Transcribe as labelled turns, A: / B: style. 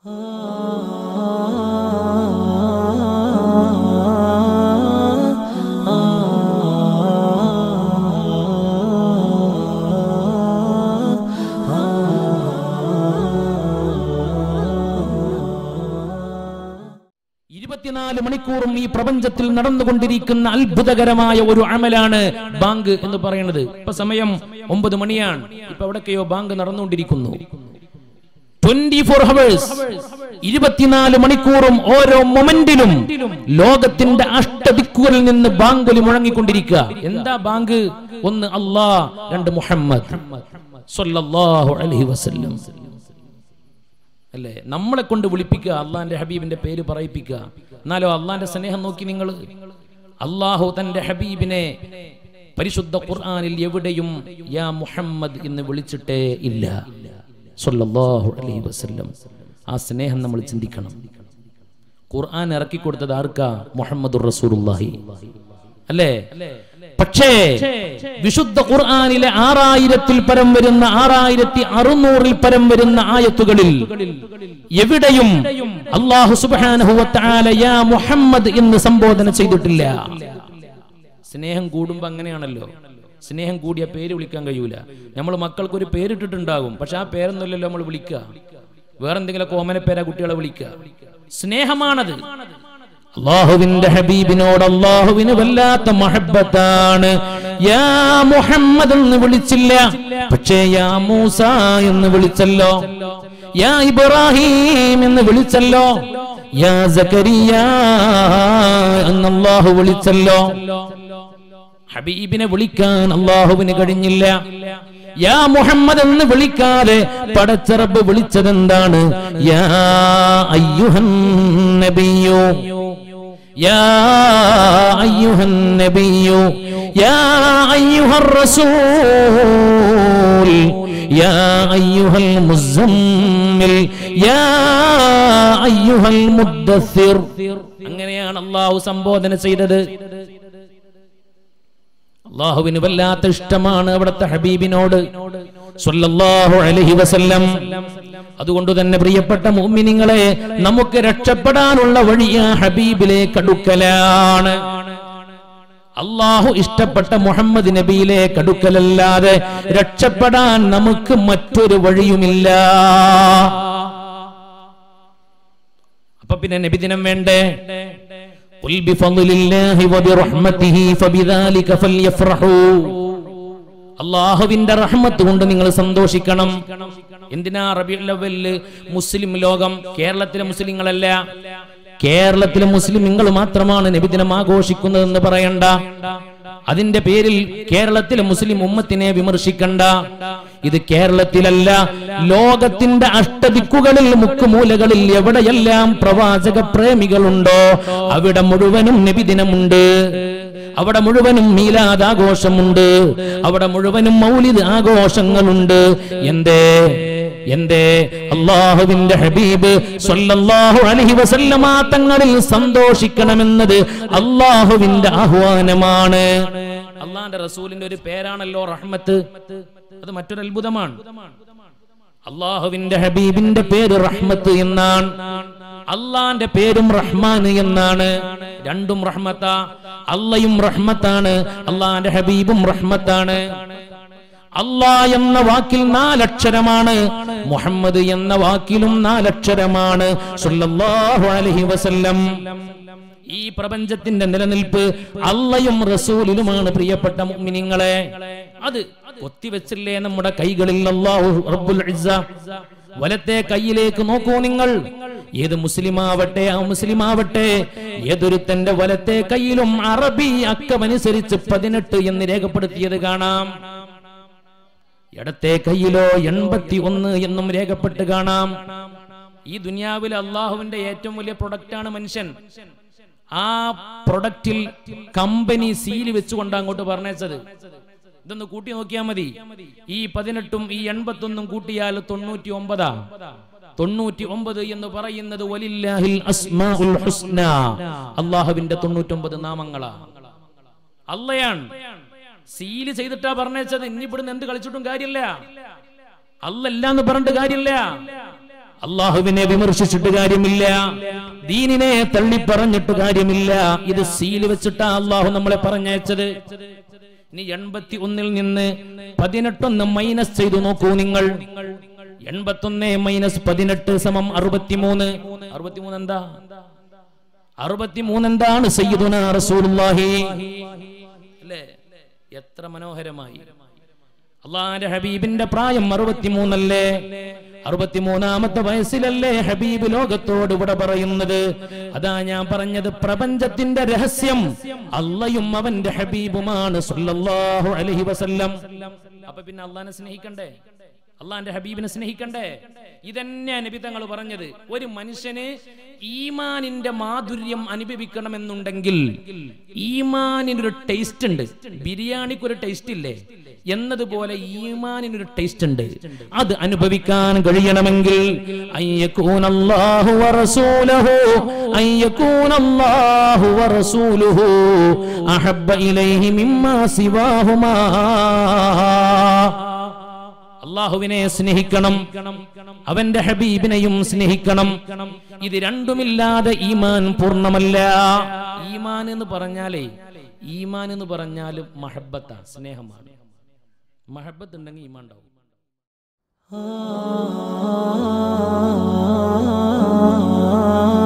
A: ഇരുപത്തിനാല് മണിക്കൂറും ഈ പ്രപഞ്ചത്തിൽ നടന്നുകൊണ്ടിരിക്കുന്ന അത്ഭുതകരമായ ഒരു അമലാണ് ബാങ്ക് എന്ന് പറയുന്നത് ഇപ്പൊ സമയം ഒമ്പത് മണിയാണ് ഇപ്പൊ എവിടൊക്കെയോ ബാങ്ക് നടന്നുകൊണ്ടിരിക്കുന്നു ട്വന്റി ഫോർ ഹവേഴ്സ് ഇരുപത്തിനാല് മണിക്കൂറും ഓരോ മൊമെന്റിലും ലോകത്തിന്റെ അഷ്ടദിക്കുകളിൽ നിന്ന് ബാങ്ക് മുഴങ്ങിക്കൊണ്ടിരിക്കുക എന്താ ബാങ്ക് ഒന്ന് അല്ലാ രണ്ട് മുഹമ്മദ് സ്വല്ലല്ലാഹു അലൈഹി വസല്ലം അല്ലേ നമ്മളെ കൊണ്ട് വിളിപ്പിക്കുക അള്ളാന്റെ ഹബീബിന്റെ പേര് പറയിപ്പിക്കുക എന്നാലോ അള്ളാന്റെ സ്നേഹം നോക്കി നിങ്ങൾ അള്ളാഹു തന്റെ ഹബീബിനെ പരിശുദ്ധ ഖുർആനിൽ എവിടെയും യാ മുഹമ്മദ് എന്ന് വിളിച്ചിട്ടേ ഇല്ല സല്ലല്ലാഹു അലൈഹി വസല്ലം ആ സ്നേഹം നമ്മൾ ചിന്തിക്കണം ഖുർആൻ ഇറക്കി കൊടുത്തത് ആർക്കാ മുഹമ്മദുർ റസൂലുള്ളാഹി അല്ലേ പക്ഷേ വിശുദ്ധ ഖുർആനിലെ ആറായിരത്തിൽ പരം വരുന്ന ആറായിരത്തി അറുന്നൂറിൽ പരം വരുന്ന ആയത്തുകളിൽ എവിടെയും അള്ളാഹു സുബ്ഹാനഹു വതആല യാ മുഹമ്മദ് എന്ന് സംബോധന ചെയ്തിട്ടില്ല സ്നേഹം കൂടുമ്പോ അങ്ങനെയാണല്ലോ സ്നേഹം കൂടിയ പേര് വിളിക്കാൻ കഴിയൂല നമ്മൾ മക്കൾക്ക് ഒരു പേരിട്ടിട്ടുണ്ടാകും പക്ഷെ ആ പേരൊന്നുമല്ലല്ലോ നമ്മൾ വിളിക്കുക വേറെന്തെങ്കിലും കോമന പേരാ കുട്ടികളെ വിളിക്കുക സ്നേഹമാണത് അള്ളാഹുവിന്റെ ഹബീബിനോട് അള്ളാഹുവിന് വല്ലാത്ത മഹബത്താണ് യാ മുഹമ്മദ് എന്ന് വിളിച്ചില്ല പക്ഷേ യാ മൂസ എന്ന് വിളിച്ചല്ലോ യാ ഇബ്രാഹിം എന്ന് വിളിച്ചല്ലോ യാ സക്കരിയ എന്ന് അള്ളാഹു വിളിച്ചല്ലോ ഹബീബിനെ വിളിക്കാൻ അള്ളാഹുവിന് കഴിഞ്ഞില്ല യാ മുഹമ്മദ് എന്ന് വിളിക്കാതെ പടച്ചറബ് വിളിച്ചതെന്താണ് യാ അയ്യുഹൻ നബിയോ യാ അയ്യുഹൻ നബിയോ യാ അയ്യുഹർ റസൂൽ യാ അയ്യുഹൽ മുസമ്മിൽ യാ അയ്യുഹൽ മുദ്ദസ്സിർ അങ്ങനെയാണ് അള്ളാഹു സംബോധന ചെയ്തത് അള്ളാഹുവിന് വല്ലാത്ത ഇഷ്ടമാണ് അവിടുത്തെ ഹബീബിനോട് സ്വല്ലല്ലാഹു അലൈഹി വസല്ലം അതുകൊണ്ട് തന്നെ പ്രിയപ്പെട്ട മുഅ്മിനീങ്ങളെ നമുക്ക് രക്ഷപ്പെടാനുള്ള വഴി ആ ഹബീബിലേക്ക് അടുക്കലാണ് അള്ളാഹു ഇഷ്ടപ്പെട്ട മുഹമ്മദ് നബിയിലേക്ക് അടുക്കലല്ലാതെ രക്ഷപ്പെടാൻ നമുക്ക് മറ്റൊരു വഴിയുമില്ല അപ്പൊ പിന്നെ നബിദിനം വേണ്ടേ قل بفضل الله وبرحمته فبذلك فليفرحوا അള്ളാഹുവിന്റെ റഹ്മത്ത് കൊണ്ട് നിങ്ങൾ സന്തോഷിക്കണം എന്തിനാ റബിയുൽ അവ്വലില് മുസ്ലിം ലോകം കേരളത്തിലെ മുസ്ലിങ്ങളല്ല കേരളത്തിലെ മുസ്ലിങ്ങൾ മാത്രമാണ് നബിദിനം ആഘോഷിക്കുന്നതെന്ന് പറയണ്ട അതിന്റെ പേരിൽ കേരളത്തിലെ മുസ്ലിം ഉമ്മത്തിനെ വിമർശിക്കണ്ട ഇത് കേരളത്തിലല്ല ലോകത്തിന്റെ അഷ്ടദിക്കുകളിൽ മുക്കുമൂലകളിൽ എവിടെയെല്ലാം പ്രവാചക പ്രേമികളുണ്ടോ അവിടെ മുഴുവനും നബിദിനമുണ്ട് അവിടെ മുഴുവനും മീലാദ് ആഘോഷമുണ്ട് അവിടെ മുഴുവനും മൗലിദ് ആഘോഷങ്ങളുണ്ട് എന്തേ എന്തേ അള്ളാഹുവിന്റെ ഹബീബ് സ്വല്ലല്ലാഹു അലൈഹി വസല്ലമ തങ്ങളിൽ സന്തോഷിക്കണമെന്നത് അള്ളാഹുവിന്റെ ആഹ്വാനമാണ് അള്ളാന്റെ റസൂലിന്റെ ഒരു പേരാണല്ലോ റഹ്മത്ത് അത് മറ്റൊരു അത്ഭുതമാണ് അള്ളാഹുവിന്റെ ഹബീബിന്റെ പേര് റഹ്മത്ത് എന്നാണ് അള്ളാന്റെ പേരും റഹ്മാൻ എന്നാണ് രണ്ടും റഹ്മത്ത അള്ളയും റഹ്മത്താണ് അള്ളാന്റെ ഹബീബും റഹ്മത്താണ് അള്ളാ എന്ന വാക്കിൽ നാലക്ഷരമാണ് മുഹമ്മദ് എന്ന വാക്കിലും നാലക്ഷരമാണ് സല്ലല്ലാഹു അലൈഹി വസല്ലം ഈ പ്രപഞ്ചത്തിന്റെ നിലനിൽപ്പ് അള്ളയും റസൂലിലുമാണ് പ്രിയപ്പെട്ട മുഅ്മിനീങ്ങളെ അത് കൊത്തിവെച്ചില്ലേ നമ്മുടെ കൈകളിൽ അല്ലാഹു റബ്ബുൽ ഇസ്സ വലത്തെ കൈയിലേക്ക് നോക്കൂ നിങ്ങൾ ഏത് മുസ്ലിമാവട്ടെ ആ മുസ്ലിമാവട്ടെ ഏതൊരുത്തന്റെ വലത്തെ കൈയിലും അറബി അക്കമനുസരിച്ച് പതിനെട്ട് എന്ന് രേഖപ്പെടുത്തിയത് കാണാം ഇടത്തെ കയ്യിലോ എൺപത്തി ഒന്ന് എന്നും രേഖപ്പെട്ട് കാണാം ഈ ദുനിയാവിൽ അള്ളാഹുവിന്റെ ഏറ്റവും വലിയ പ്രൊഡക്റ്റാണ് മനുഷ്യൻ ആ പ്രൊഡക്റ്റിൽ കമ്പനി സീല് വെച്ചുകൊണ്ട് അങ്ങോട്ട് പറഞ്ഞത് ഇതൊന്ന് കൂട്ടി നോക്കിയാൽ മതി ഈ പതിനെട്ടും ഈ എൺപത്തൊന്നും കൂട്ടിയാൽ തൊണ്ണൂറ്റി ഒമ്പതാ തൊണ്ണൂറ്റി ഒമ്പത് എന്ന് പറയുന്നത് വലില്ലാഹിൽ അസ്മാഉൽ ഹുസ്ന അള്ളാഹുവിന്റെ തൊണ്ണൂറ്റൊമ്പത് നാമങ്ങളാ അള്ളയാണ് സീല് ചെയ്തിട്ടാ പറഞ്ഞത് ഇനി ഇവിടുന്ന് എന്ത് കളിച്ചിട്ടും കാര്യമില്ല അല്ലല്ല എന്ന് പറഞ്ഞിട്ട് കാര്യമില്ല അള്ളാഹുവിനെ വിമർശിച്ചിട്ട് കാര്യമില്ല ദീനിനെ തള്ളിപ്പറഞ്ഞിട്ട് കാര്യമില്ല ഇത് സീല് വെച്ചിട്ടാ അള്ളാഹു നമ്മളെ പറഞ്ഞയച്ചത് ഇനി എൺപത്തി ഒന്നിൽ നിന്ന് പതിനെട്ടൊന്ന് മൈനസ് ചെയ്തു നോക്കൂ നിങ്ങൾ എൺപത്തൊന്ന് മൈനസ് പതിനെട്ട് സമം അറുപത്തിമൂന്ന് അറുപത്തിമൂന്ന് എന്താ അറുപത്തിമൂന്ന് എന്താണ് സയ്യിദുന റസൂലുള്ളാഹി അല്ലേ എത്ര മനോഹരമായി അള്ളാന്റെ ഹബീബിന്റെ പ്രായം അറുപത്തിമൂന്നല്ലേ അറുപത്തിമൂന്നാമത്തെ വയസ്സിലല്ലേ ഹബീബ് ലോകത്തോട് ഇവിടെ പറയുന്നത് അതാ ഞാൻ പറഞ്ഞത് പ്രപഞ്ചത്തിന്റെ രഹസ്യം അള്ളയും അവന്റെ ഹബീബുമാണ് സല്ലല്ലാഹു അലൈഹി വസല്ലം അപ്പൊ പിന്നെ അള്ളാനെ സ്നേഹിക്കണ്ടേ അള്ളാന്റെ ഹബീബിനെ സ്നേഹിക്കണ്ടേ ഇതന്നെ നബി തങ്ങൾ പറഞ്ഞത് ഒരു മനുഷ്യന് ഈമാനിന്റെ മാധുര്യം അനുഭവിക്കണമെന്നുണ്ടെങ്കിൽ ഈമാനിനൊരു ടേസ്റ്റ് ഉണ്ട് ബിരിയാണിക്ക് ഒരു ടേസ്റ്റ് ഇല്ലേ എന്നതുപോലെ ഈമാനിനൊരു ടേസ്റ്റ് ഉണ്ട് അത് അനുഭവിക്കാൻ കഴിയണമെങ്കിൽ അയ്യക്കൂനല്ലാഹു വറസൂലഹു അയ്യക്കൂനല്ലാഹു വറസൂലുഹു അഹബ്ബ ഇലൈഹി മിമ്മാ സിവാഹുമാ അള്ളാഹുവിനെ സ്നേഹിക്കണം അവന്റെ ഹബീബിനെയും സ്നേഹിക്കണം ഇത് രണ്ടുമില്ലാതെ ഈമാൻ പൂർണ്ണമല്ല ഈമാൻ എന്ന് പറഞ്ഞാലേ ഈമാൻ എന്ന് പറഞ്ഞാൽ മഹബത്ത സ്നേഹമാണ് മഹബത്ത് ഉണ്ടെങ്കിൽ ഈമാൻ ഉണ്ടാവും
B: ആ